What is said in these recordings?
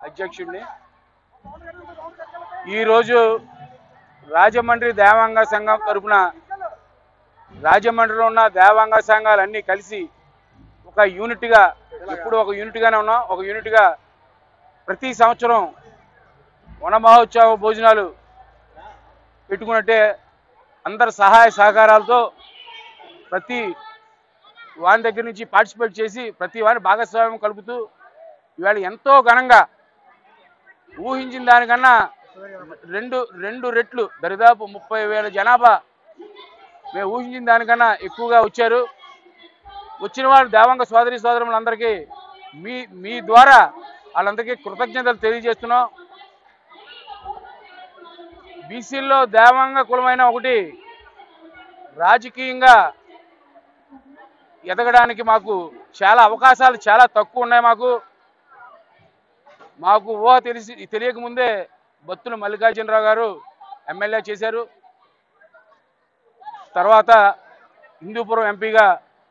అధ్యక్షుడిని ఈరోజు రాజమండ్రి దేవాంగ సంఘం తరపున రాజమండ్రిలో ఉన్న దేవాంగ సంఘాలన్నీ కలిసి ఒక యూనిట్గా ఎప్పుడు ఒక యూనిట్గానే ఉన్నాం ఒక యూనిట్గా ప్రతి సంవత్సరం వన మహోత్సవ భోజనాలు పెట్టుకున్నట్టే అందరి సహాయ సహకారాలతో ప్రతి వాని దగ్గర నుంచి పార్టిసిపేట్ చేసి ప్రతి వారిని భాగస్వామ్యం కలుపుతూ ఇవాళ ఎంతో ఘనంగా ఊహించిన దానికన్నా రెండు రెండు రెట్లు దరిదాపు ముప్పై వేల జనాభా మేము ఊహించిన దానికన్నా ఎక్కువగా వచ్చారు వచ్చిన వారు దేవంగ సోదరి సోదరులందరికీ మీ మీ ద్వారా వాళ్ళందరికీ కృతజ్ఞతలు తెలియజేస్తున్నాం బీసీల్లో దేవంగ కులమైన ఒకటి రాజకీయంగా ఎదగడానికి మాకు చాలా అవకాశాలు చాలా తక్కువ ఉన్నాయి మాకు మాకు ఊహ తెలిసి తెలియకముందే బత్తుల మల్లికార్జునరావు గారు ఎమ్మెల్యే చేశారు తర్వాత హిందూపురం ఎంపీగా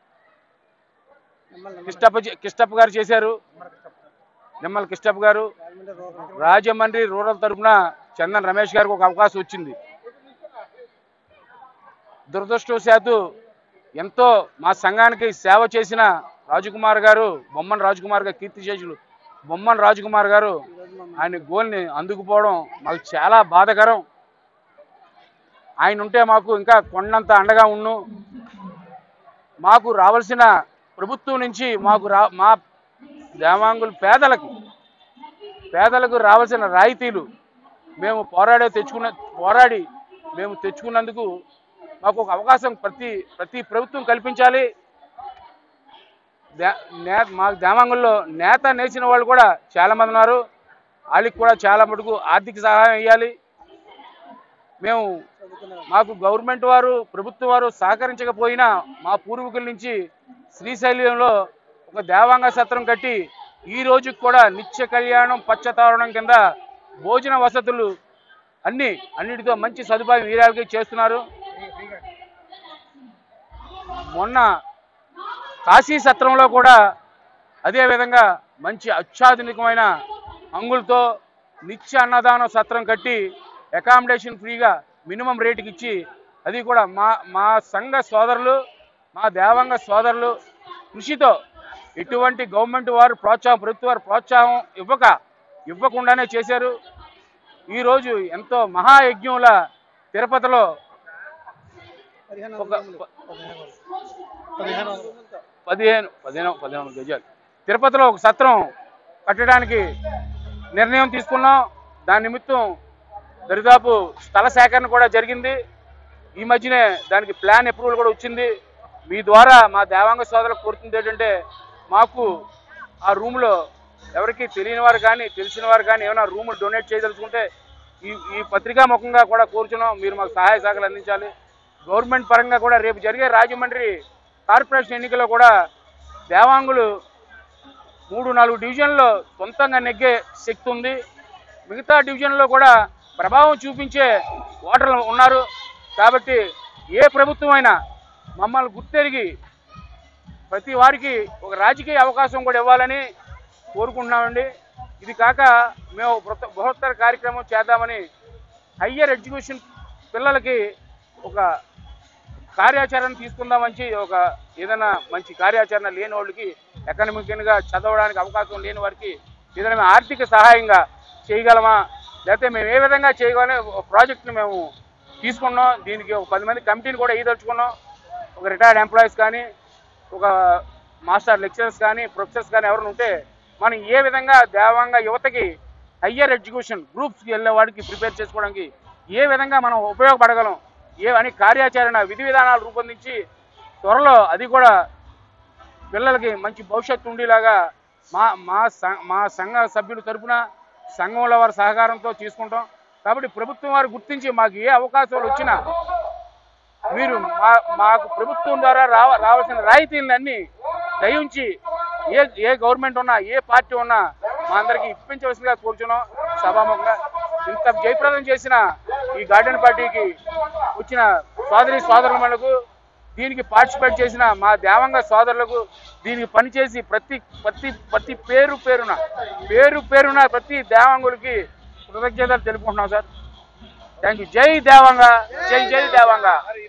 కిష్టప్ప చే- కిష్టప్ప గారు చేశారు నిమ్మల కిష్టప్ప గారు రాజమండ్రి రూరల్ తరఫున చందన్ రమేష్ గారికి ఒక అవకాశం వచ్చింది దురదృష్టవశాత్తు ఎంతో మా సంఘానికి సేవ చేసిన రాజకుమార్ గారు బొమ్మన్ రాజకుమార్ గారు కీర్తిశేషులు బొమ్మన్ రాజకుమార్ గారు ఆయన గోల్ని అందుకుపోవడం మాకు చాలా బాధకరం ఆయన ఉంటే మాకు ఇంకా కొండంత అండగా ఉన్ను మాకు రావాల్సిన ప్రభుత్వం నుంచి మాకు రా మా దేవాంగులు పేదలకు పేదలకు రావాల్సిన రాయితీలు మేము పోరాడే తెచ్చుకున్న పోరాడి మేము తెచ్చుకున్నందుకు మాకు ఒక అవకాశం ప్రతి ప్రతి ప్రభుత్వం కల్పించాలి దే- నే మా దేవాంగుల్లో నేత నేసిన వాళ్ళు కూడా చాలామంది ఉన్నారు వాళ్ళకి కూడా చాలా మటుకు ఆర్థిక సహాయం ఇవ్వాలి మేము మాకు గవర్నమెంట్ వారు ప్రభుత్వం వారు సహకరించకపోయినా మా పూర్వీకుల నుంచి శ్రీశైలంలో ఒక దేవాంగ సత్రం కట్టి ఈ రోజుకి కూడా నిత్య కళ్యాణం పచ్చతావరణం కింద భోజన వసతులు అన్ని అన్నిటితో మంచి సదుపాయం వీరాలకి చేస్తున్నారు మొన్న కాశీ సత్రంలో కూడా అదే విధంగా మంచి అత్యాధునికమైన అంగులతో నిత్య అన్నదానం సత్రం కట్టి అకామిడేషన్ ఫ్రీగా మినిమం రేటుకి ఇచ్చి అది కూడా మా మా సంఘ సోదరులు మా దేవాంగ సోదరులు కృషితో ఎటువంటి గవర్నమెంట్ వారు ప్రోత్సాహం ప్రభుత్వ వారు ప్రోత్సాహం ఇవ్వక ఇవ్వకుండానే చేశారు ఈరోజు ఎంతో మహాయజ్ఞంల తిరుపతిలో ఒక ప- పదిహేను పదిహేను పదిహేను గజాలు తిరుపతిలో ఒక సత్రం కట్టడానికి నిర్ణయం తీసుకున్నాం దాని నిమిత్తం దరిదాపు స్థల సేకరణ కూడా జరిగింది ఈ మధ్యనే దానికి ప్లాన్ అప్రూవల్ కూడా వచ్చింది మీ ద్వారా మా దేవాంగ సోదరులకు కోరుతుంది ఏంటంటే మాకు ఆ రూమ్లో ఎవరికి తెలియని వారు కానీ తెలిసిన వారు కానీ ఏమైనా రూమ్ డొనేట్ చేయదలుచుకుంటే ఈ ఈ పత్రికా ముఖంగా కూడా కోరుచున్నాం మీరు మాకు సహాయ సహకారాలు అందించాలి గవర్నమెంట్ పరంగా కూడా రేపు జరిగే రాజమండ్రి కార్పొరేషన్ ఎన్నికల్లో కూడా దేవాంగులు మూడు నాలుగు డివిజన్లో సొంతంగా నెగ్గే శక్తి ఉంది మిగతా డివిజన్లో కూడా ప్రభావం చూపించే ఓటర్లు ఉన్నారు కాబట్టి ఏ ప్రభుత్వం అయినా మమ్మల్ని గుర్తెరిగి ప్రతి వారికి ఒక రాజకీయ అవకాశం కూడా ఇవ్వాలని కోరుకుంటున్నామండి ఇది కాక మేము బృహ- బృహత్తర కార్యక్రమం చేద్దామని హయ్యర్ ఎడ్యుకేషన్ పిల్లలకి ఒక కార్యాచరణ తీసుకుందామని ఒక ఏదైనా మంచి కార్యాచరణ లేని వాళ్ళకి ఎకనమికల్గా చదవడానికి అవకాశం లేని వారికి ఏదైనా మేము ఆర్థిక సహాయంగా చేయగలమా లేకపోతే మేము ఏ విధంగా చేయగలని ఒక ప్రాజెక్ట్ని మేము తీసుకున్నాం దీనికి ఒక పది మంది కమిటీని కూడా ఈదలుచుకున్నాం ఒక రిటైర్డ్ ఎంప్లాయీస్ కానీ ఒక మాస్టర్ లెక్చరర్స్ కానీ ప్రొఫెసర్స్ కానీ ఎవరైనా ఉంటే మనం ఏ విధంగా దేవంగా యువతకి హయ్యర్ ఎడ్యుకేషన్ గ్రూప్స్కి వెళ్ళే వాడికి ప్రిపేర్ చేసుకోవడానికి ఏ విధంగా మనం ఉపయోగపడగలం ఏ అని కార్యాచరణ విధి విధానాలు రూపొందించి త్వరలో అది కూడా పిల్లలకి మంచి భవిష్యత్తు ఉండేలాగా మా మా సం- మా సంఘ సభ్యుల తరపున సంఘంలో వారి సహకారంతో తీసుకుంటాం కాబట్టి ప్రభుత్వం వారు గుర్తించి మాకు ఏ అవకాశాలు వచ్చినా మీరు మా మాకు ప్రభుత్వం ద్వారా రావ రావాల్సిన రాయితీలన్నీ దయించి ఏ ఏ గవర్నమెంట్ ఉన్నా ఏ పార్టీ ఉన్నా మా అందరికీ ఇప్పించవలసిందిగా కోరుచున్నాం సభాముఖంగా ఇంత జయప్రదం చేసిన ఈ గార్డెన్ పార్టీకి వచ్చిన సోదరి సోదరులకు దీనికి పార్టిసిపేట్ చేసిన మా దేవంగ సోదరులకు దీనికి పనిచేసి ప్రతి ప్రతి ప్రతి పేరు పేరున పేరు పేరున ప్రతి దేవాంగులకి కృతజ్ఞతలు తెలుపుకుంటున్నాం సార్ థ్యాంక్ యూ జై దేవంగ జై జై దేవంగ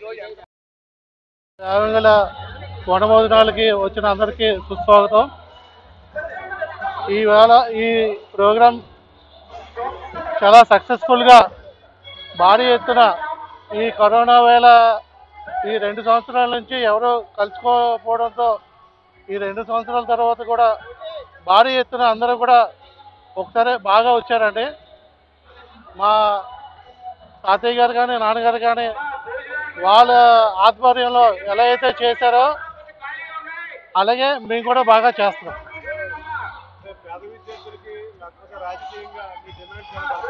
యావంగల వనభోజనాలకి వచ్చిన అందరికీ సుస్వాగతం ఈవేళ ఈ ప్రోగ్రాం చాలా సక్సెస్ఫుల్గా భారీ ఎత్తున ఈ కరోనా వేళ ఈ రెండు సంవత్సరాల నుంచి ఎవరు కలుసుకోకపోవడంతో ఈ రెండు సంవత్సరాల తర్వాత కూడా భారీ ఎత్తున అందరూ కూడా ఒకసారి బాగా వచ్చారండి మా తాతయ్య గారు కానీ నాన్నగారు కానీ వాళ్ళ ఆధ్వర్యంలో ఎలా అయితే చేశారో అలాగే మేము కూడా బాగా చేస్తున్నాం పేద విద్యార్థులకి లేకపోతే రాజకీయంగా మీ డిమాండ్స్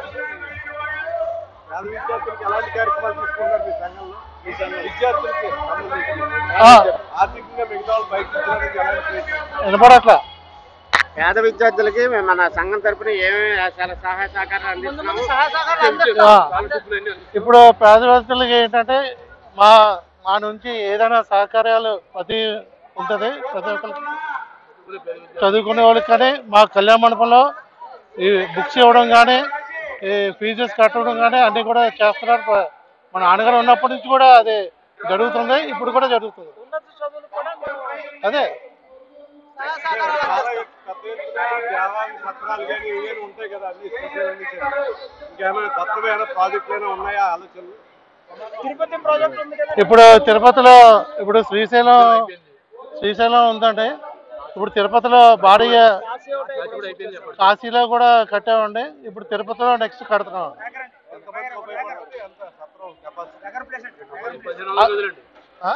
పేద విద్యార్థులకి ఎలాంటి కార్యక్రమాలు తీసుకున్నారు మీ సంఘంలో మీ సంఘం విద్యార్థులకి సంబంధించి ఆ, ఆర్థికంగా మిగతా వాళ్ళు బయట ఎలాంటి ప్రయత్నం వినపడట్లా పేద విద్యార్థులకి మేము మన సంఘం తరపున ఏమేమి చాలా సహాయ సహకారాలు అందిస్తున్నాము ఆ, ఇప్పుడు పేద విద్యార్థులకి ఏంటంటే మా మా నుంచి ఏదైనా సహకార్యాలు ప్రతి ఉంటుంది ప్రతి ఒక్కరికి చదువుకునే వాళ్ళకి కానీ మా కళ్యాణ మండపంలో ఈ బుక్స్ ఇవ్వడం కానీ ఈ ఫీజెస్ కట్టడం కానీ అన్నీ కూడా చేస్తున్నారు ప- మా నాన్నగారు ఉన్నప్పటి నుంచి కూడా అది జరుగుతుంది ఇప్పుడు కూడా జరుగుతుంది అదే చాలా పెద్ద ఎత్తున దేవాంగ పత్రాలు కానీ ఇవేమి ఉంటాయి కదా అన్ని స్పెషల్ అన్ని చేయాలి. ఇంకేమైనా కొత్తమైన ప్రాజెక్టులు అయినా ఉన్నాయా ఆలోచనలు ఇప్పుడు తిరుపతిలో ఇప్పుడు శ్రీశైలం శ్రీశైలం ఉందండి ఇప్పుడు తిరుపతిలో భారీ కాశీలో కూడా కట్టామండి ఇప్పుడు తిరుపతిలో నెక్స్ట్ కడుతున్నాం ఎంతమంది ఉపయోగపడుతుంది ఎంత సత్రం కెపాసిటీ ఆ?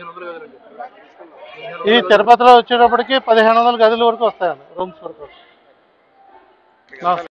ఈ తిరుపతిలో వచ్చేటప్పటికి పదిహేను వందల గదుల వరకు వస్తాయండి రూమ్స్ వరకు నమస్తే